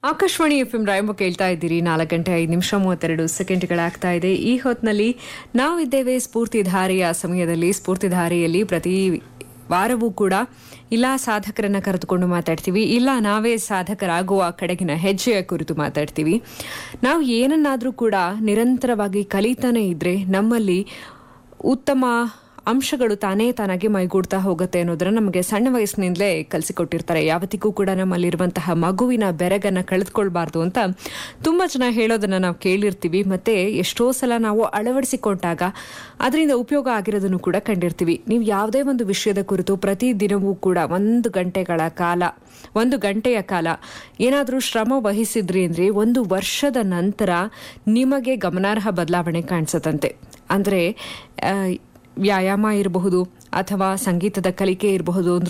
Akashvani F M ರಾಯಂಬ ಕೇಳ್ತಾ ಇದ್ದೀರಿ ನಾಲ್ಕು ಗಂಟೆ ಐದು ನಿಮಿಷ ಮೂವತ್ತೆರಡು ಸೆಕೆಂಡ್ಗಳಾಗ್ತಾ ಇದೆ ಈ ಹೊತ್ತಿನಲ್ಲಿ ನಾವಿದ್ದೇವೆ ಸ್ಫೂರ್ತಿಧಾರೆಯ ಸಮಯದಲ್ಲಿ ಸ್ಫೂರ್ತಿಧಾರೆಯಲ್ಲಿ ಪ್ರತಿ ವಾರವೂ ಕೂಡ ಇಲ್ಲ ಸಾಧಕರನ್ನ ಕರೆದುಕೊಂಡು ಮಾತಾಡ್ತೀವಿ ಇಲ್ಲ ನಾವೇ ಸಾಧಕರಾಗುವ ಕಡೆಗಿನ ಹೆಜ್ಜೆಯ ಕುರಿತು ಮಾತಾಡ್ತೀವಿ ನಾವು ಏನನ್ನಾದರೂ ಕೂಡ ನಿರಂತರವಾಗಿ ಕಲಿತಾನೆ ಇದ್ರೆ ನಮ್ಮಲ್ಲಿ ಉತ್ತಮ ಅಂಶಗಳು ತಾನೇ ತಾನಾಗಿ ಮೈಗೂಡ್ತಾ ಹೋಗುತ್ತೆ ಅನ್ನೋದನ್ನ ನಮಗೆ ಸಣ್ಣ ವಯಸ್ಸಿನಿಂದಲೇ ಕಲಿಸಿಕೊಟ್ಟಿರ್ತಾರೆ ಯಾವತ್ತಿಗೂ ಕೂಡ ನಮ್ಮಲ್ಲಿರುವಂತಹ ಮಗುವಿನ ಬೆರಗನ್ನ ಕಳೆದುಕೊಳ್ಬಾರ್ದು ಅಂತ ತುಂಬಾ ಜನ ಹೇಳೋದನ್ನ ನಾವು ಕೇಳಿರ್ತೀವಿ ಮತ್ತೆ ಎಷ್ಟೋ ಸಲ ನಾವು ಅಳವಡಿಸಿಕೊಂಡಾಗ ಅದರಿಂದ ಉಪಯೋಗ ಆಗಿರೋದನ್ನು ಕೂಡ ಕಂಡಿರ್ತೀವಿ ನೀವು ಯಾವುದೇ ಒಂದು ವಿಷಯದ ಕುರಿತು ಪ್ರತಿ ದಿನವೂ ಕೂಡ ಒಂದು ಗಂಟೆಗಳ ಕಾಲ ಒಂದು ಗಂಟೆಯ ಕಾಲ ಏನಾದರೂ ಶ್ರಮ ವಹಿಸಿದ್ರಿ ಅಂದ್ರೆ ಒಂದು ವರ್ಷದ ನಂತರ ನಿಮಗೆ ಗಮನಾರ್ಹ ಬದಲಾವಣೆ ಕಾಣಿಸತ್ತಂತೆ ಅಂದ್ರೆ ಆ, ವ್ಯಾಯಾಮ ಇರಬಹುದು ಅಥವಾ ಸಂಗೀತದ ಕಲಿಕೆ ಇರಬಹುದು